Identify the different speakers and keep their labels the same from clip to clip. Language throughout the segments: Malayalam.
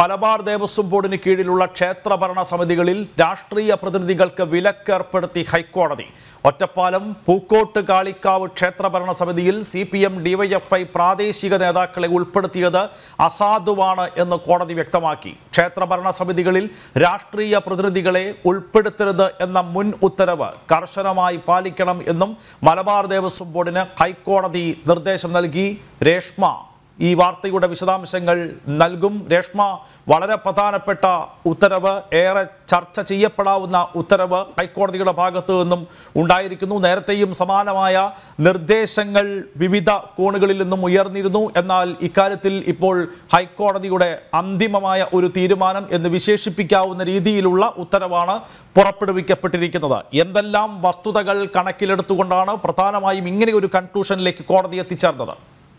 Speaker 1: മലബാർ ദേവസ്വം ബോർഡിന് കീഴിലുള്ള ക്ഷേത്ര ഭരണ സമിതികളിൽ രാഷ്ട്രീയ പ്രതിനിധികൾക്ക് വിലക്കേർപ്പെടുത്തി ഹൈക്കോടതി ഒറ്റപ്പാലം പൂക്കോട്ട് കാളിക്കാവ് ക്ഷേത്ര ഭരണ സമിതിയിൽ സി പി എം ഡിവൈഎഫ്ഐ പ്രാദേശിക നേതാക്കളെ ഉൾപ്പെടുത്തിയത് അസാധുവാണ് എന്ന് കോടതി വ്യക്തമാക്കി ക്ഷേത്ര ഭരണ സമിതികളിൽ രാഷ്ട്രീയ പ്രതിനിധികളെ ഉൾപ്പെടുത്തരുത് എന്ന മുൻ ഉത്തരവ് കർശനമായി പാലിക്കണം എന്നും മലബാർ ദേവസ്വം ബോർഡിന് ഹൈക്കോടതി നിർദ്ദേശം നൽകി രേഷ്മ ഈ വാർത്തയുടെ വിശദാംശങ്ങൾ നൽകും രേഷ്മ വളരെ പ്രധാനപ്പെട്ട ഉത്തരവ് ഏറെ ചർച്ച ചെയ്യപ്പെടാവുന്ന ഉത്തരവ് ഹൈക്കോടതിയുടെ ഭാഗത്തു നിന്നും ഉണ്ടായിരിക്കുന്നു നേരത്തെയും സമാനമായ നിർദ്ദേശങ്ങൾ വിവിധ കോണുകളിൽ നിന്നും ഉയർന്നിരുന്നു എന്നാൽ ഇക്കാര്യത്തിൽ ഇപ്പോൾ ഹൈക്കോടതിയുടെ അന്തിമമായ ഒരു തീരുമാനം എന്ന് വിശേഷിപ്പിക്കാവുന്ന രീതിയിലുള്ള ഉത്തരവാണ് പുറപ്പെടുവിക്കപ്പെട്ടിരിക്കുന്നത് എന്തെല്ലാം വസ്തുതകൾ കണക്കിലെടുത്തുകൊണ്ടാണ് പ്രധാനമായും ഇങ്ങനെ ഒരു കൺക്ലൂഷനിലേക്ക് കോടതി എത്തിച്ചേർന്നത്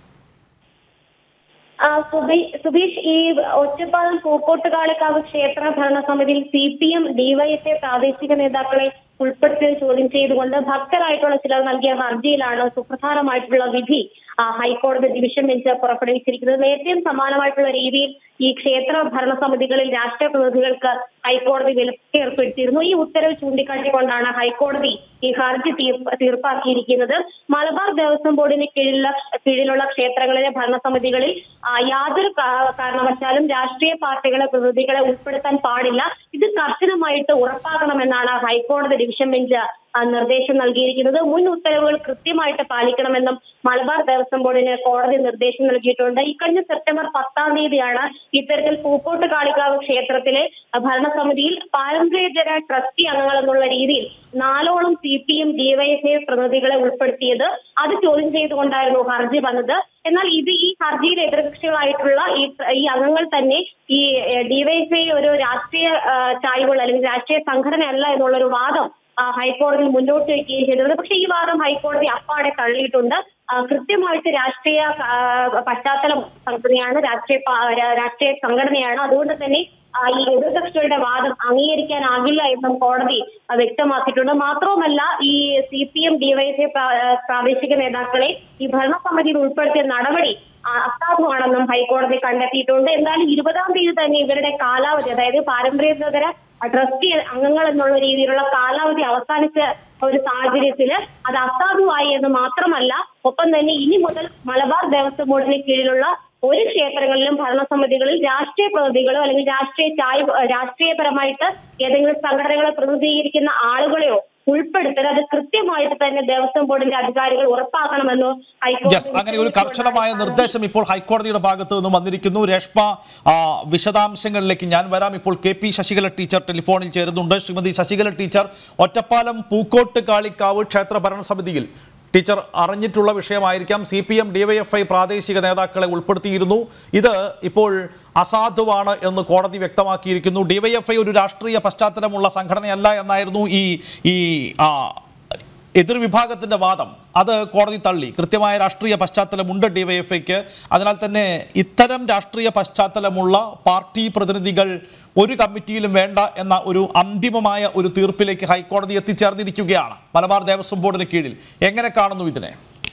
Speaker 2: ആ, സുബി- സുബീഷ് ഈ ഒറ്റപ്പാലം പൂക്കോട്ടുകാളിക്കാവ് ക്ഷേത്ര ഭരണസമിതിയിൽ സി പി എം ഡിവൈഎഫ്ഐ പ്രാദേശിക നേതാക്കളെ ഉൾപ്പെടുത്തിയത് ചോദ്യം ചെയ്തുകൊണ്ട് ഭക്തരായിട്ടുള്ള ചിലർ നൽകിയ ഹർജിയിലാണ് സുപ്രധാനമായിട്ടുള്ള വിധി ആ, ഹൈക്കോടതി ഡിവിഷൻ ബെഞ്ച് പുറപ്പെടുവിച്ചിരിക്കുന്നത് നേരത്തെയും സമാനമായിട്ടുള്ള രീതിയിൽ ഈ ക്ഷേത്ര ഭരണസമിതികളിൽ രാഷ്ട്രീയ പ്രതിനിധികൾക്ക് ഹൈക്കോടതി വിലക്ക് ഏർപ്പെടുത്തിയിരുന്നു ഈ ഉത്തരവ് ചൂണ്ടിക്കാട്ടിക്കൊണ്ടാണ് ഹൈക്കോടതി ഈ ഹർജി തീർപ്പ് തീർപ്പാക്കിയിരിക്കുന്നത് മലബാർ ദേവസ്വം ബോർഡിന് കീഴിലുള്ള കീഴിലുള്ള ക്ഷേത്രങ്ങളിലെ ഭരണസമിതികളിൽ ആ, യാതൊരു കാ- കാരണവശാലും രാഷ്ട്രീയ പാർട്ടികളെ പ്രതിനിധികളെ ഉൾപ്പെടുത്താൻ പാടില്ല ഇത് കർശനമായിട്ട് ഉറപ്പാക്കണമെന്നാണ് ഹൈക്കോടതി ഡിവിഷൻ ബെഞ്ച് ആ, നിർദ്ദേശം നൽകിയിരിക്കുന്നത് മുൻ ഉത്തരവുകൾ കൃത്യമായിട്ട് പാലിക്കണമെന്നും മലബാർ ദേവസ്വം ബോർഡിന് കോടതി നിർദ്ദേശം നൽകിയിട്ടുണ്ട് ഇക്കഴിഞ്ഞ സെപ്റ്റംബർ പത്താം തീയതിയാണ് ഇത്തരത്തിൽ പൂക്കോട്ട് കാളിക്കാവ് ക്ഷേത്രത്തിലെ ആ, ഭരണസമിതിയിൽ പാരമ്പര്യേതര ട്രസ്റ്റി അംഗങ്ങൾ എന്നുള്ള രീതിയിൽ നാലോളം സി പി എം ഡിവൈഎഫ്ഐ പ്രതിനിധികളെ ഉൾപ്പെടുത്തിയത് അത് ചോദ്യം ചെയ്തുകൊണ്ടായിരുന്നു ഹർജി വന്നത് എന്നാൽ ഇത് ഈ ഹർജിയിൽ എതിർകക്ഷികളായിട്ടുള്ള ഈ ഈ അംഗങ്ങൾ തന്നെ ഈ ഡിവൈഎഫ്ഐ ഒരു രാഷ്ട്രീയ ആ, ചായ്വുള്ള അല്ലെങ്കിൽ രാഷ്ട്രീയ സംഘടനയല്ല എന്നുള്ളൊരു വാദം ആ, ഹൈക്കോടതി മുന്നോട്ട് വയ്ക്കുകയും ചെയ്തത് പക്ഷേ ഈ വാദം ഹൈക്കോടതി അപ്പാടെ തള്ളിയിട്ടുണ്ട് ആ, കൃത്യമായിട്ട് രാഷ്ട്രീയ ആ, പശ്ചാത്തലം സംഘടനയാണ് രാഷ്ട്രീയ പാ- രാ- രാഷ്ട്രീയ സംഘടനയാണ് അതുകൊണ്ട് തന്നെ ആ, ഈ എതിർകക്ഷികളുടെ വാദം അംഗീകരിക്കാനാകില്ല എന്നും കോടതി ആ, വ്യക്തമാക്കിയിട്ടുണ്ട് മാത്രവുമല്ല ഈ സി പി എം ഡിവൈഎഫ്ഐ പ്രാദേശിക നേതാക്കളെ ഈ ഭരണസമിതിയിൽ ഉൾപ്പെടുത്തിയ നടപടി ആ, അസാധുവാണെന്നും ഹൈക്കോടതി കണ്ടെത്തിയിട്ടുണ്ട് എന്തായാലും ഇരുപതാം തീയതി തന്നെ ഇവരുടെ കാലാവധി അതായത് പാരമ്പര്യേതര ട്രസ്റ്റി അംഗങ്ങൾ എന്നുള്ള രീതിയിലുള്ള കാലാവധി അവസാനിച്ച ഒരു സാഹചര്യത്തില് അത് അസാധുവായി എന്ന് മാത്രമല്ല ഒപ്പം തന്നെ ഇനി മുതൽ മലബാർ ദേവസ്വം ബോർഡിന് കീഴിലുള്ള ഒരു ക്ഷേത്രങ്ങളിലും ഭരണസമിതികളിൽ രാഷ്ട്രീയ പ്രതിനിധികളോ അല്ലെങ്കിൽ രാഷ്ട്രീയ ചായ രാഷ്ട്രീയപരമായിട്ട് ഏതെങ്കിലും സംഘടനകളെ പ്രതിനിധീകരിക്കുന്ന ആളുകളെയോ ഉൾപ്പെടുത്തൽ അത് കൃത്യമായിട്ട് തന്നെ ദേവസ്വം ബോർഡിന്റെ അധികാരികൾ ഉറപ്പാക്കണമെന്ന്
Speaker 1: യെസ് അങ്ങനെ ഒരു കർശനമായ നിർദ്ദേശം ഇപ്പോൾ ഹൈക്കോടതിയുടെ ഭാഗത്ത് നിന്നും വന്നിരിക്കുന്നു രേഷ്മ ആ, വിശദാംശങ്ങളിലേക്ക് ഞാൻ വരാം ഇപ്പോൾ കെ പി ശശികല ടീച്ചർ ടെലിഫോണിൽ ചേരുന്നുണ്ട് ശ്രീമതി ശശികല ടീച്ചർ ഒറ്റപ്പാലം പൂക്കോട്ട് കാളിക്കാവ് ക്ഷേത്ര ഭരണസമിതിയിൽ ടീച്ചർ അറിഞ്ഞിട്ടുള്ള വിഷയമായിരിക്കാം സി പി എം ഡിവൈഎഫ്ഐ പ്രാദേശിക നേതാക്കളെ ഉൾപ്പെടുത്തിയിരുന്നു ഇത് ഇപ്പോൾ അസാധുവാണ് എന്ന് കോടതി വ്യക്തമാക്കിയിരിക്കുന്നു ഡിവൈഎഫ്ഐ ഒരു രാഷ്ട്രീയ പശ്ചാത്തലമുള്ള സംഘടനയല്ല എന്നായിരുന്നു ഈ ഈ ആ, എതിർവിഭാഗത്തിന്റെ വാദം അത് കോടതി തള്ളി കൃത്യമായ രാഷ്ട്രീയ പശ്ചാത്തലമുണ്ട് ഡിവൈഎഫ്ഐക്ക് അതിനാൽ തന്നെ ഇത്തരം രാഷ്ട്രീയ പശ്ചാത്തലമുള്ള പാർട്ടി പ്രതിനിധികൾ ഒരു കമ്മിറ്റിയിലും വേണ്ട എന്ന ഒരു അന്തിമമായ ഒരു തീർപ്പിലേക്ക് ഹൈക്കോടതി എത്തിച്ചേർന്നിരിക്കുകയാണ് മലബാർ ദേവസ്വം ബോർഡിന് കീഴിൽ എങ്ങനെ കാണുന്നു ഇതിനെ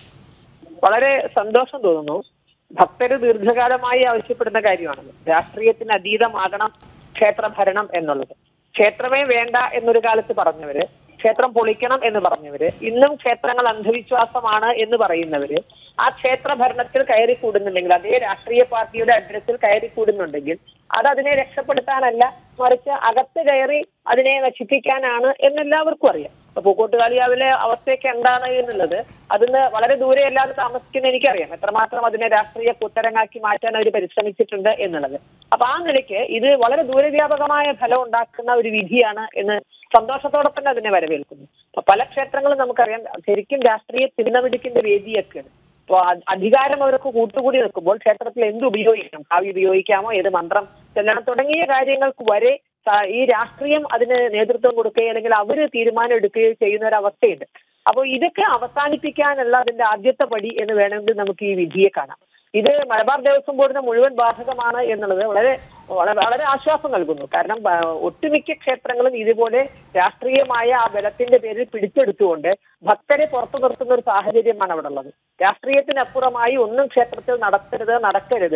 Speaker 3: വളരെ സന്തോഷം തോന്നുന്നു ഭക്തര് ദീർഘകാലമായി ആവശ്യപ്പെടുന്ന കാര്യമാണത് രാഷ്ട്രീയത്തിന് അതീതമാകണം ക്ഷേത്ര ഭരണം എന്നുള്ളത് ക്ഷേത്രമേ വേണ്ട എന്നൊരു കാലത്ത് പറഞ്ഞവര് ക്ഷേത്രം പൊളിക്കണം എന്ന് പറഞ്ഞവര് ഇന്നും ക്ഷേത്രങ്ങൾ അന്ധവിശ്വാസമാണ് എന്ന് പറയുന്നവര് ആ ക്ഷേത്ര ഭരണത്തിൽ കയറി കൂടുന്നുണ്ടെങ്കിൽ അതേ രാഷ്ട്രീയ പാർട്ടിയുടെ അഡ്രസ്സിൽ കയറി കൂടുന്നുണ്ടെങ്കിൽ അത് അതിനെ രക്ഷപ്പെടുത്താനല്ല മറിച്ച് അകത്ത് കയറി അതിനെ നശിപ്പിക്കാനാണ് എന്നെല്ലാവർക്കും അറിയാം അപ്പൊ പൂക്കോട്ടുകാളിയാവിലെ അവസ്ഥയൊക്കെ എന്താണ് എന്നുള്ളത് അതിന് വളരെ ദൂരെ അല്ലാതെ താമസിക്കുന്ന എനിക്കറിയാം എത്രമാത്രം അതിനെ രാഷ്ട്രീയ കുത്തരങ്ങാക്കി മാറ്റാൻ അവർ പരിശ്രമിച്ചിട്ടുണ്ട് എന്നുള്ളത് അപ്പൊ ആ നിലയ്ക്ക് ഇത് വളരെ ദൂരവ്യാപകമായ ഫലം ഉണ്ടാക്കുന്ന ഒരു വിധിയാണ് എന്ന് സന്തോഷത്തോടെ തന്നെ അതിനെ വരവേൽക്കുന്നു അപ്പൊ പല ക്ഷേത്രങ്ങളും നമുക്കറിയാം ശരിക്കും രാഷ്ട്രീയ തിരുനപിടിക്കുന്ന വേദിയൊക്കെയാണ് അപ്പൊ അ- അധികാരം അവർക്ക് കൂട്ടുകൂടി നിൽക്കുമ്പോൾ ക്ഷേത്രത്തിൽ എന്ത് ഉപയോഗിക്കണം ഭാവി ഉപയോഗിക്കാമോ ഏത് മന്ത്രം ചെല്ലണം തുടങ്ങിയ കാര്യങ്ങൾക്ക് വരെ സ- ഈ രാഷ്ട്രീയം അതിന് നേതൃത്വം കൊടുക്കുകയോ അല്ലെങ്കിൽ അവര് തീരുമാനം എടുക്കുകയോ ചെയ്യുന്ന ഒരു അവസ്ഥയുണ്ട് അപ്പോൾ ഇതൊക്കെ അവസാനിപ്പിക്കാനുള്ള അതിന്റെ ആദ്യത്തെ പടി എന്ന് വേണമെങ്കിൽ നമുക്ക് ഈ വിധിയെ കാണാം ഇത് മലബാർ ദേവസ്വം ബോർഡിന് മുഴുവൻ ബാധകമാണ് എന്നുള്ളത് വളരെ വളരെ വളരെ ആശ്വാസം നൽകുന്നു കാരണം ആ, ഒട്ടുമിക്ക ക്ഷേത്രങ്ങളും ഇതുപോലെ രാഷ്ട്രീയമായ ആ ബലത്തിന്റെ പേരിൽ പിടിച്ചെടുത്തുകൊണ്ട് ഭക്തരെ പുറത്തു നിർത്തുന്ന ഒരു സാഹചര്യമാണ് അവിടെ ഉള്ളത് രാഷ്ട്രീയത്തിനപ്പുറമായി ഒന്നും ക്ഷേത്രത്തിൽ നടത്തരുത് നടക്കരുത്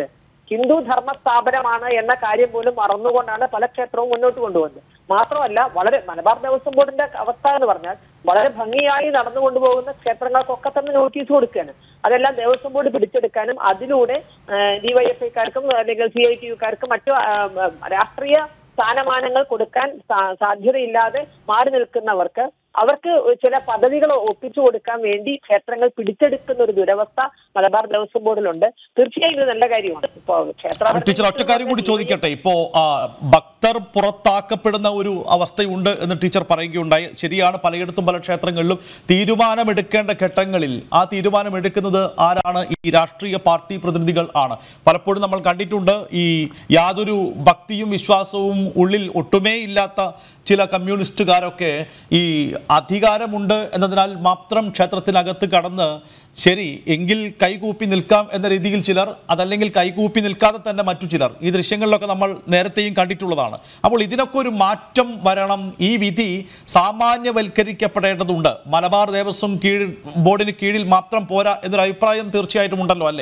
Speaker 3: ഹിന്ദു ധർമ്മ സ്ഥാപനമാണ് എന്ന കാര്യം പോലും മറന്നുകൊണ്ടാണ് പല ക്ഷേത്രവും മുന്നോട്ട് കൊണ്ടുപോകുന്നത് മാത്രമല്ല വളരെ മലബാർ ദേവസ്വം ബോർഡിന്റെ അവസ്ഥ എന്ന് പറഞ്ഞാൽ വളരെ ഭംഗിയായി നടന്നു കൊണ്ടുപോകുന്ന ക്ഷേത്രങ്ങൾക്കൊക്കെ തന്നെ നോട്ടീസ് കൊടുക്കുകയാണ് അതെല്ലാം ദേവസ്വം ബോർഡ് പിടിച്ചെടുക്കാനും അതിലൂടെ ഡിവൈഎഫ്ഐക്കാർക്കും അല്ലെങ്കിൽ സി ഐ ടി യുക്കാർക്കും മറ്റു ആ, ആ, രാഷ്ട്രീയ സ്ഥാനമാനങ്ങൾ കൊടുക്കാൻ സാ- സാധ്യതയില്ലാതെ മാറി നിൽക്കുന്നവർക്ക് അവർക്ക് ചില പദവികൾ ഒപ്പിച്ചു കൊടുക്കാൻ വേണ്ടി ക്ഷേത്രങ്ങൾ പിടിച്ചെടുക്കുന്ന ഒരു ദുരവസ്ഥ മലബാർ ദേവസ്വം ബോർഡിലുണ്ട് തീർച്ചയായും ഇത് നല്ല കാര്യമാണ് ഇപ്പോ ക്ഷേത്ര
Speaker 1: ടീച്ചർ ഒറ്റ കാര്യം കൂടി ചോദിക്കട്ടെ ഇപ്പോ ആ, ഭക്തർ പുറത്താക്കപ്പെടുന്ന ഒരു അവസ്ഥയുണ്ട് എന്ന് ടീച്ചർ പറയുകയുണ്ടായി ശരിയാണ് പലയിടത്തും പല ക്ഷേത്രങ്ങളിലും തീരുമാനമെടുക്കേണ്ട ഘട്ടങ്ങളിൽ ആ തീരുമാനം എടുക്കുന്നത് ആരാണ് ഈ രാഷ്ട്രീയ പാർട്ടി പ്രതിനിധികൾ ആണ് പലപ്പോഴും നമ്മൾ കണ്ടിട്ടുണ്ട് ഈ യാതൊരു ഭക്തിയും വിശ്വാസവും ഉള്ളിൽ ഒട്ടുമേ ഇല്ലാത്ത ചില കമ്മ്യൂണിസ്റ്റുകാരൊക്കെ ഈ അധികാരമുണ്ട് എന്നതിനാൽ മാത്രം ക്ഷേത്രത്തിനകത്ത് കടന്ന് ശരി എങ്കിൽ കൈകൂപ്പി നിൽക്കാം എന്ന രീതിയിൽ ചിലർ അതല്ലെങ്കിൽ കൈകൂപ്പി നിൽക്കാതെ തന്നെ മറ്റു ചിലർ ഈ ദൃശ്യങ്ങളിലൊക്കെ നമ്മൾ നേരത്തെയും കണ്ടിട്ടുള്ളതാണ് അപ്പോൾ ഇതിനൊക്കെ ഒരു മാറ്റം വരണം ഈ വിധി സാമാന്യവൽക്കരിക്കപ്പെടേണ്ടതുണ്ട് മലബാർ ദേവസ്വം കീഴിൽ ബോർഡിന് കീഴിൽ മാത്രം പോരാ എന്നൊരു അഭിപ്രായം തീർച്ചയായിട്ടും ഉണ്ടല്ലോ അല്ലേ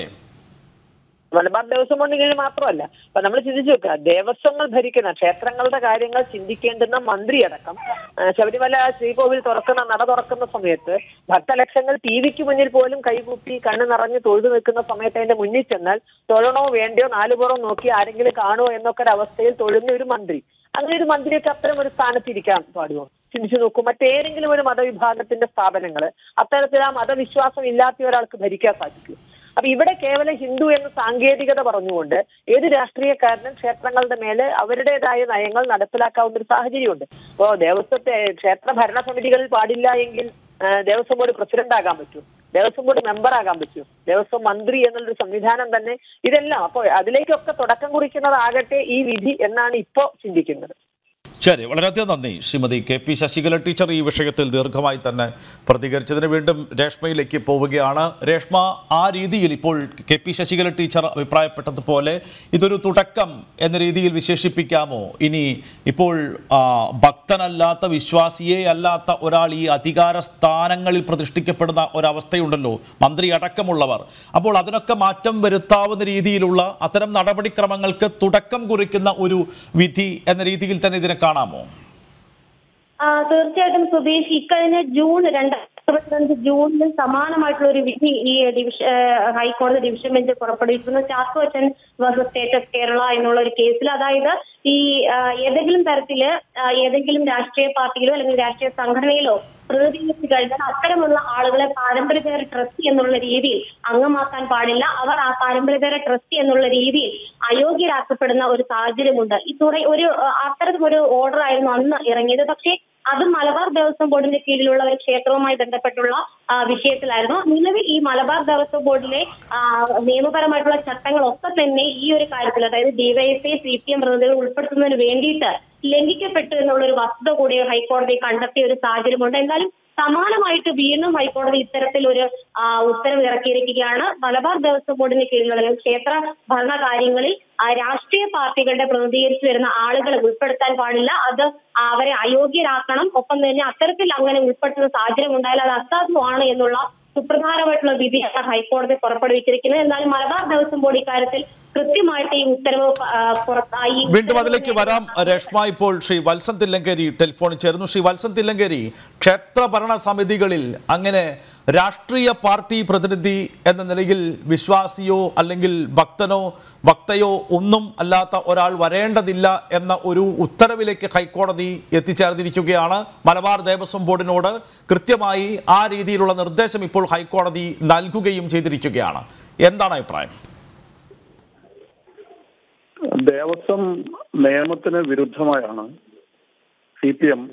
Speaker 3: മലബാർ ദേവസ്വം ബോർഡിന് കീഴിൽ മാത്രമല്ല അപ്പൊ നമ്മൾ ചിന്തിച്ചു വെക്കുക ദേവസ്വങ്ങൾ ഭരിക്കുന്ന ക്ഷേത്രങ്ങളുടെ കാര്യങ്ങൾ ചിന്തിക്കേണ്ടുന്ന മന്ത്രിയടക്കം ആ, ശബരിമല ശ്രീകോവിൽ തുറക്കുന്ന നട തുറക്കുന്ന സമയത്ത് ഭക്തലക്ഷങ്ങൾ ടി വിക്ക് മുന്നിൽ പോലും കൈകൂപ്പി കണ്ണ് നിറഞ്ഞ് തൊഴുതു നിൽക്കുന്ന സമയത്ത് അതിന്റെ മുന്നിൽ ചെന്നാൽ തൊഴണോ വേണ്ടയോ നാലുപുറം നോക്കി ആരെങ്കിലും കാണുമോ എന്നൊക്കെ ഒരു അവസ്ഥയിൽ തൊഴുന്ന ഒരു മന്ത്രി അങ്ങനെ ഒരു മന്ത്രിയൊക്കെ അത്തരം ഒരു സ്ഥാനത്ത് ഇരിക്കാൻ പാടുമോ ചിന്തിച്ചു നോക്കൂ മറ്റേതെങ്കിലും ഒരു മതവിഭാഗത്തിന്റെ സ്ഥാപനങ്ങൾ അത്തരത്തിൽ ആ മതവിശ്വാസം ഇല്ലാത്ത ഒരാൾക്ക് ഭരിക്കാൻ സാധിക്കും അപ്പൊ ഇവിടെ കേവലം ഹിന്ദു എന്ന സാങ്കേതികത പറഞ്ഞുകൊണ്ട് ഏത് രാഷ്ട്രീയക്കാരനും ക്ഷേത്രങ്ങളുടെ മേലെ അവരുടേതായ നയങ്ങൾ നടപ്പിലാക്കാവുന്ന ഒരു സാഹചര്യമുണ്ട് ഇപ്പോ ദേവസ്വത്തെ ക്ഷേത്ര ഭരണസമിതികളിൽ പാടില്ല എങ്കിൽ ആ, ദേവസ്വം ബോർഡ് പ്രസിഡന്റ് ആകാൻ പറ്റും ദേവസ്വം ബോർഡ് മെമ്പർ ആകാൻ പറ്റും ദേവസ്വം മന്ത്രി എന്നുള്ളൊരു സംവിധാനം തന്നെ ഇതെല്ലാം അപ്പോൾ അതിലേക്കൊക്കെ തുടക്കം കുറിക്കുന്നതാകട്ടെ ഈ വിധി എന്നാണ് ഇപ്പോ ചിന്തിക്കുന്നത്
Speaker 1: ശരി വളരെയധികം നന്ദി Shrimati K P Sasikala teacher ഈ വിഷയത്തിൽ ദീർഘമായി തന്നെ പ്രതികരിച്ചതിന് വീണ്ടും രേഷ്മയിലേക്ക് പോവുകയാണ് രേഷ്മ ആ രീതിയിൽ ഇപ്പോൾ കെ പി ശശികല ടീച്ചർ അഭിപ്രായപ്പെട്ടതുപോലെ ഇതൊരു തുടക്കം എന്ന രീതിയിൽ വിശേഷിപ്പിക്കാമോ ഇനി ഇപ്പോൾ ആ, ഭക്തനല്ലാത്ത വിശ്വാസിയെ അല്ലാത്ത ഒരാൾ ഈ അധികാര സ്ഥാനങ്ങളിൽ പ്രതിഷ്ഠിക്കപ്പെടുന്ന ഒരവസ്ഥയുണ്ടല്ലോ മന്ത്രി അടക്കമുള്ളവർ അപ്പോൾ അതിനൊക്കെ മാറ്റം വരുത്താവുന്ന രീതിയിലുള്ള അത്തരം നടപടിക്രമങ്ങൾക്ക് തുടക്കം കുറിക്കുന്ന ഒരു വിധി എന്ന രീതിയിൽ തന്നെ ഇതിനെ കാണാമോ
Speaker 2: ആ, തീർച്ചയായിട്ടും സുബീഷ് ഇക്കഴിഞ്ഞ ജൂൺ രണ്ടായിരത്തി ഇരുപത്തിരണ്ട് ജൂണിൽ സമാനമായിട്ടുള്ള ഒരു വിധി ഈ ഡിവിഷൻ ഹൈക്കോടതി ഡിവിഷൻ ബെഞ്ച് പുറപ്പെടുവിച്ചിരുന്നു ചാക്കോ അച്ഛൻ വേഴ്സസ് സ്റ്റേറ്റ് ഓഫ് കേരള എന്നുള്ള ഒരു കേസിൽ അതായത് ഈ ആ, ഏതെങ്കിലും തരത്തില് ആ, ഏതെങ്കിലും രാഷ്ട്രീയ പാർട്ടിയിലോ അല്ലെങ്കിൽ രാഷ്ട്രീയ സംഘടനയിലോ പ്രതിനിധീകരിച്ചു കഴിഞ്ഞാൽ അത്തരമുള്ള ആളുകളെ പാരമ്പര്യതര ട്രസ്റ്റ് എന്നുള്ള രീതിയിൽ അംഗമാക്കാൻ പാടില്ല അവർ ആ പാരമ്പര്യതര ട്രസ്റ്റ് എന്നുള്ള രീതിയിൽ അയോഗ്യരാക്കപ്പെടുന്ന ഒരു സാഹചര്യമുണ്ട് ഈ തുട ഒരു ആ, അത്തരം ഒരു ഓർഡർ ആയിരുന്നു അന്ന് ഇറങ്ങിയത് പക്ഷേ അത് മലബാർ ദേവസ്വം ബോർഡിന്റെ കീഴിലുള്ള ഒരു ക്ഷേത്രവുമായി ബന്ധപ്പെട്ടുള്ള ആ, വിഷയത്തിലായിരുന്നു നിലവിൽ ഈ മലബാർ ദേവസ്വം ബോർഡിലെ ആ, നിയമപരമായിട്ടുള്ള ചട്ടങ്ങളൊക്കെ തന്നെ ഈ ഒരു കാര്യത്തിൽ അതായത് ഡിവൈഎഫ്ഐ സി പി എം പ്രതിനിധികൾ ഉൾപ്പെടുത്തുന്നതിന് വേണ്ടിയിട്ട് ലംഘിക്കപ്പെട്ടു എന്നുള്ള ഒരു വസ്തുത കൂടി ഹൈക്കോടതി കണ്ടെത്തിയ ഒരു സാഹചര്യമുണ്ട് എന്തായാലും സമാനമായിട്ട് വീണ്ടും ഹൈക്കോടതി ഇത്തരത്തിൽ ഒരു ആ, ഉത്തരവ് ഇറക്കിയിരിക്കുകയാണ് മലബാർ ദേവസ്വം ബോർഡിന് കീഴിലുള്ള അല്ലെങ്കിൽ ക്ഷേത്ര ഭരണ കാര്യങ്ങളിൽ ആ, രാഷ്ട്രീയ പാർട്ടികളുടെ പ്രതിനിധീകരിച്ചു വരുന്ന ആളുകളെ ഉൾപ്പെടുത്താൻ പാടില്ല അത് അവരെ അയോഗ്യരാക്കണം ഒപ്പം തന്നെ അത്തരത്തിൽ അങ്ങനെ ഉൾപ്പെടുത്തുന്ന സാഹചര്യം ഉണ്ടായാൽ അത് അസാധുവാണ് എന്നുള്ള സുപ്രധാനമായിട്ടുള്ള വിധിയാണ് ഹൈക്കോടതി പുറപ്പെടുവിച്ചിരിക്കുന്നത് എന്നാലും മലബാർ ദേവസ്വം ബോർഡ് ഇക്കാര്യത്തിൽ കൃത്യമായിട്ട് ഈ ഉത്തരവ് ആ, പുറത്തായി
Speaker 1: വീണ്ടും അതിലേക്ക് വരാം രേഷ്മ ഇപ്പോൾ ശ്രീ വത്സൻ തില്ലങ്കേരി ടെലിഫോണിൽ ചേർന്നു ശ്രീ വത്സൻ തില്ലങ്കേരി ക്ഷേത്ര ഭരണ സമിതികളിൽ അങ്ങനെ രാഷ്ട്രീയ പാർട്ടി പ്രതിനിധി എന്ന നിലയിൽ വിശ്വാസിയോ അല്ലെങ്കിൽ ഭക്തനോ ഭക്തയോ ഒന്നും അല്ലാത്ത ഒരാൾ വരേണ്ടതില്ല എന്ന ഒരു ഉത്തരവിലേക്ക് ഹൈക്കോടതി എത്തിച്ചേർന്നിരിക്കുകയാണ് മലബാർ ദേവസ്വം ബോർഡിനോട് കൃത്യമായി ആ രീതിയിലുള്ള നിർദ്ദേശം ഇപ്പോൾ ഹൈക്കോടതി നൽകുകയും ചെയ്തിരിക്കുകയാണ് എന്താണ് അഭിപ്രായം
Speaker 4: ദേവസ്വം നിയമത്തിന് വിരുദ്ധമായാണ് സി പി എം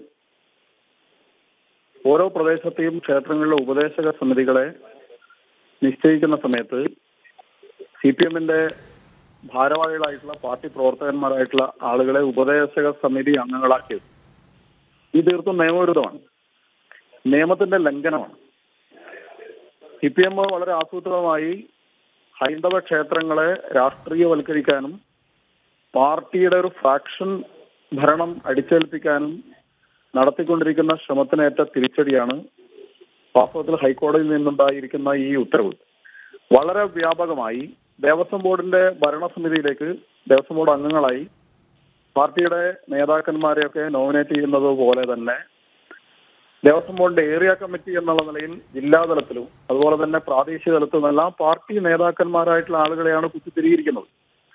Speaker 4: ഓരോ പ്രദേശത്തെയും ക്ഷേത്രങ്ങളിലെ ഉപദേശക സമിതികളെ നിശ്ചയിക്കുന്ന സമയത്ത് സി പി എമ്മിന്റെ ഭാരവാഹികളായിട്ടുള്ള പാർട്ടി പ്രവർത്തകന്മാരായിട്ടുള്ള ആളുകളെ ഉപദേശക സമിതി അംഗങ്ങളാക്കിയത് ഈ തീർത്തും നിയമവിരുദ്ധമാണ് നിയമത്തിന്റെ ലംഘനമാണ് സി പി എം വളരെ ആസൂത്രിതമായി ഹൈന്ദവ ക്ഷേത്രങ്ങളെ രാഷ്ട്രീയവൽക്കരിക്കാനും പാർട്ടിയുടെ ഒരു ഫ്രാക്ഷൻ ഭരണം അടിച്ചേൽപ്പിക്കാനും നടത്തിക്കൊണ്ടിരിക്കുന്ന ശ്രമത്തിനേറ്റ തിരിച്ചടിയാണ് വാസ്തവത്തിൽ ഹൈക്കോടതിയിൽ നിന്നുണ്ടായിരിക്കുന്ന ഈ ഉത്തരവ് വളരെ വ്യാപകമായി ദേവസ്വം ബോർഡിന്റെ ഭരണസമിതിയിലേക്ക് ദേവസ്വം ബോർഡ് അംഗങ്ങളായി പാർട്ടിയുടെ നേതാക്കന്മാരെയൊക്കെ നോമിനേറ്റ് ചെയ്യുന്നത് പോലെ തന്നെ ദേവസ്വം ബോർഡിന്റെ ഏരിയ കമ്മിറ്റി എന്നുള്ള നിലയിൽ ജില്ലാതലത്തിലും അതുപോലെ തന്നെ പ്രാദേശിക തലത്തിലും എല്ലാം പാർട്ടി നേതാക്കന്മാരായിട്ടുള്ള ആളുകളെയാണ് കുത്തിത്തിരിയിരിക്കുന്നത്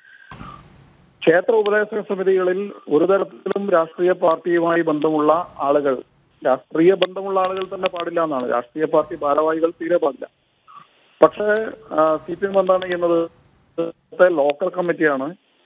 Speaker 4: ക്ഷേത്ര ഉപദേശക സമിതികളിൽ ഒരു തരത്തിലും രാഷ്ട്രീയ പാർട്ടിയുമായി ബന്ധമുള്ള ആളുകൾ രാഷ്ട്രീയ ബന്ധമുള്ള ആളുകൾ തന്നെ പാടില്ല എന്നാണ് രാഷ്ട്രീയ പാർട്ടി ഭാരവാഹികൾ തീരെ പാടില്ല പക്ഷേ സി പി എം എന്താണ് ചെയ്യുന്നത് ഇവിടുത്തെ ലോക്കൽ കമ്മിറ്റിയാണ്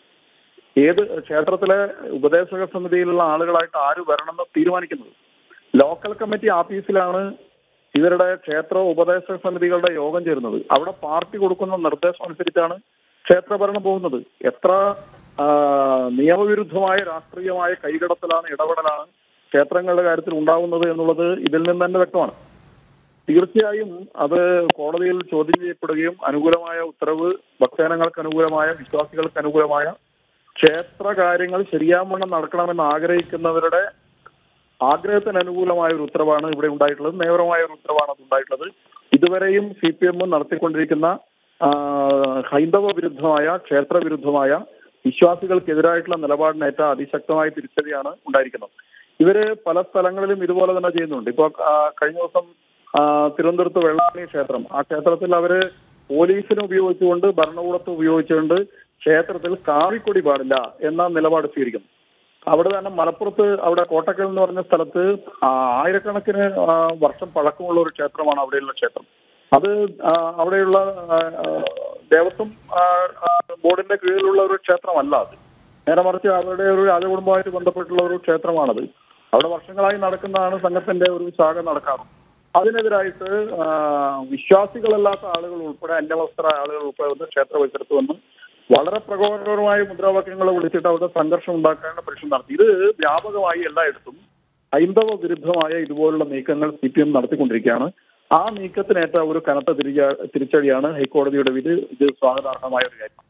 Speaker 4: ഏത് ക്ഷേത്രത്തിലെ ഉപദേശക സമിതിയിലുള്ള ആളുകളായിട്ട് ആര് വരണമെന്ന് തീരുമാനിക്കുന്നത് ലോക്കൽ കമ്മിറ്റി ആഫീസിലാണ് ഇവരുടെ ക്ഷേത്ര ഉപദേശക സമിതികളുടെ യോഗം ചേരുന്നത് അവിടെ പാർട്ടി കൊടുക്കുന്ന നിർദ്ദേശം അനുസരിച്ചാണ് ക്ഷേത്രഭരണം പോകുന്നത് എത്ര ആ, നിയമവിരുദ്ധമായ രാഷ്ട്രീയമായ കൈകടത്തലാണ് ഇടപെടലാണ് ക്ഷേത്രങ്ങളുടെ കാര്യത്തിൽ ഉണ്ടാവുന്നത് എന്നുള്ളത് ഇതിൽ നിന്ന് തന്നെ വ്യക്തമാണ് തീർച്ചയായും അത് കോടതിയിൽ ചോദ്യം ചെയ്യപ്പെടുകയും അനുകൂലമായ ഉത്തരവ് ഭക്തജനങ്ങൾക്ക് അനുകൂലമായ വിശ്വാസികൾക്ക് അനുകൂലമായ ക്ഷേത്ര കാര്യങ്ങൾ ശരിയാവണ്ണം നടക്കണമെന്ന് ആഗ്രഹിക്കുന്നവരുടെ ആഗ്രഹത്തിന് അനുകൂലമായ ഒരു ഉത്തരവാണ് ഇവിടെ ഉണ്ടായിട്ടുള്ളത് നിയമപരമായ ഒരു ഉത്തരവാണ് അത് ഉണ്ടായിട്ടുള്ളത് ഇതുവരെയും സി പി എം നടത്തിക്കൊണ്ടിരിക്കുന്ന ആ, ഹൈന്ദവ വിരുദ്ധമായ ക്ഷേത്ര വിരുദ്ധമായ വിശ്വാസികൾക്കെതിരായിട്ടുള്ള നിലപാടിനേറ്റ അതിശക്തമായ തിരിച്ചടിയാണ് ഉണ്ടായിരിക്കുന്നത് ഇവര് പല സ്ഥലങ്ങളിലും ഇതുപോലെ തന്നെ ചെയ്യുന്നുണ്ട് ഇപ്പൊ ആ, കഴിഞ്ഞ ദിവസം ആ, തിരുവനന്തപുരത്ത് വെള്ളാണി ക്ഷേത്രം ആ ക്ഷേത്രത്തിൽ അവര് പോലീസിനെ ഉപയോഗിച്ചുകൊണ്ട് ഭരണകൂടത്തെ ഉപയോഗിച്ചുകൊണ്ട് ക്ഷേത്രത്തിൽ കാവിക്കൊടി പാടില്ല എന്ന നിലപാട് സ്വീകരിക്കുന്നു അവിടെ തന്നെ മലപ്പുറത്ത് അവിടെ കോട്ടക്കൽ എന്ന് പറഞ്ഞ സ്ഥലത്ത് ആ, ആയിരക്കണക്കിന് ആ, വർഷം പഴക്കമുള്ള ഒരു ക്ഷേത്രമാണ് അവിടെയുള്ള ക്ഷേത്രം അത് ആ, അവിടെയുള്ള ആ, ആ, ദേവസ്വം ആ, ആ, ബോർഡിന്റെ കീഴിലുള്ള ഒരു ക്ഷേത്രമല്ല അത് നേരെ മറിച്ച് അവരുടെ ഒരു രാജകുടുംബമായിട്ട് ബന്ധപ്പെട്ടുള്ള ഒരു ക്ഷേത്രമാണത് അവിടെ വർഷങ്ങളായി നടക്കുന്നതാണ് സംഘത്തിന്റെ ഒരു ശാഖ നടക്കാറ് അതിനെതിരായിട്ട് ആ, വിശ്വാസികളല്ലാത്ത ആളുകൾ ഉൾപ്പെടെ അന്യവസ്ത്ര ആളുകൾ ഉൾപ്പെടെ വന്ന് ക്ഷേത്ര പരിസരത്ത് വന്ന് വളരെ പ്രകോപനപരമായ മുദ്രാവാക്യങ്ങൾ വിളിച്ചിട്ട് അവിടെ സംഘർഷം ഉണ്ടാക്കാനുള്ള പരിശ്രമം നടത്തി ഇത് വ്യാപകമായി എല്ലായിടത്തും ഹൈന്ദവ വിരുദ്ധമായ ഇതുപോലുള്ള നീക്കങ്ങൾ സി പി എം നടത്തിക്കൊണ്ടിരിക്കുകയാണ് ആ നീക്കത്തിനേറ്റ ഒരു കനത്ത തിരിച്ച- തിരിച്ചടിയാണ് ഹൈക്കോടതിയുടെ വിധി ഇത് സ്വാഗതാർഹമായ ഒരു കാര്യം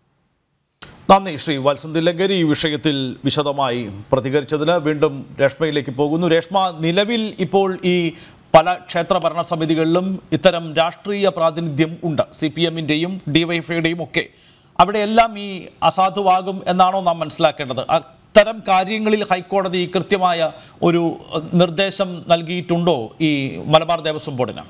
Speaker 1: നന്ദി ശ്രീ വത്സൻ തില്ലങ്കരി ഈ വിഷയത്തിൽ വിശദമായി പ്രതികരിച്ചതിന് വീണ്ടും രേഷ്മയിലേക്ക് പോകുന്നു രേഷ്മ നിലവിൽ ഇപ്പോൾ ഈ പല ക്ഷേത്ര ഭരണസമിതികളിലും ഇത്തരം രാഷ്ട്രീയ പ്രാതിനിധ്യം ഉണ്ട് സി പി എമ്മിൻ്റെയും ഡിവൈഎഫ്ഐയുടെയും ഒക്കെ അവിടെയെല്ലാം ഈ അസാധുവാകും എന്നാണോ നാം മനസ്സിലാക്കേണ്ടത് അത്തരം കാര്യങ്ങളിൽ ഹൈക്കോടതി കൃത്യമായ ഒരു അഹ്, നിർദ്ദേശം നൽകിയിട്ടുണ്ടോ ഈ മലബാർ ദേവസ്വം ബോർഡിന്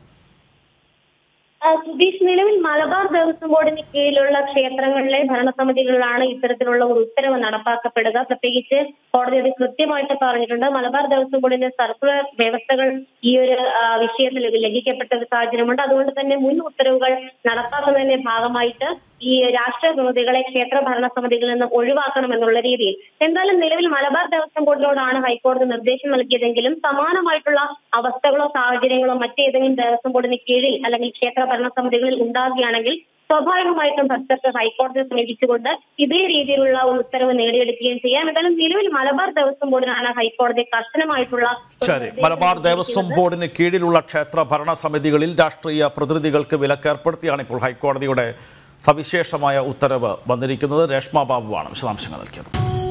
Speaker 2: ആ, സുധീഷ് നിലവിൽ മലബാർ ദേവസ്വം ബോർഡിന് കീഴിലുള്ള ക്ഷേത്രങ്ങളിലെ ഭരണസമിതികളിലാണ് ഇത്തരത്തിലുള്ള ഒരു ഉത്തരവ് നടപ്പാക്കപ്പെടുക പ്രത്യേകിച്ച് കോടതി അത് കൃത്യമായിട്ട് പറഞ്ഞിട്ടുണ്ട് മലബാർ ദേവസ്വം ബോർഡിന്റെ സർക്കുലർ വ്യവസ്ഥകൾ ഈ ഒരു ആ, വിഷയത്തിൽ ലംഘിക്കപ്പെട്ട ഒരു സാഹചര്യമുണ്ട് അതുകൊണ്ട് തന്നെ മുൻ ഉത്തരവുകൾ നടപ്പാക്കുന്നതിന്റെ ഭാഗമായിട്ട് ഈ രാഷ്ട്രീയ സമിതികളെ ക്ഷേത്ര ഭരണസമിതികളിൽ നിന്ന് ഒഴിവാക്കണം എന്നുള്ള രീതിയിൽ എന്തായാലും നിലവിൽ മലബാർ ദേവസ്വം ബോർഡിനോടാണ് ഹൈക്കോടതി നിർദ്ദേശം നൽകിയതെങ്കിലും സമാനമായിട്ടുള്ള അവസ്ഥകളോ സാഹചര്യങ്ങളോ മറ്റേതെങ്കിലും ദേവസ്വം ബോർഡിന് കീഴിൽ അല്ലെങ്കിൽ ക്ഷേത്ര ഭരണസമിതികളിൽ ഉണ്ടാകുകയാണെങ്കിൽ സ്വാഭാവികമായിട്ടും ഭക്തർക്ക് ഹൈക്കോടതിയെ സമീപിച്ചുകൊണ്ട് ഇതേ രീതിയിലുള്ള ഒരു ഉത്തരവ് നേടിയെടുക്കുകയും ചെയ്യാം എന്തായാലും നിലവിൽ മലബാർ ദേവസ്വം ബോർഡിനാണ് ഹൈക്കോടതി കർശനമായിട്ടുള്ള ഒരു
Speaker 1: ശരി
Speaker 2: നിർദ്ദേശം
Speaker 1: മലബാർ ദേവസ്വം
Speaker 2: നൽകിയിരിക്കുന്നത്.
Speaker 1: ബോർഡിന് കീഴിലുള്ള ക്ഷേത്ര ഭരണസമിതികളിൽ രാഷ്ട്രീയ പ്രതിനിധികൾക്ക് വിലക്കേർപ്പെടുത്തിയാണ് ഇപ്പോൾ ഹൈക്കോടതിയുടെ സവിശേഷമായ ഉത്തരവ് വന്നിരിക്കുന്നത് രേഷ്മ ബാബുവാണ് വിശദാംശങ്ങൾ നൽകിയത്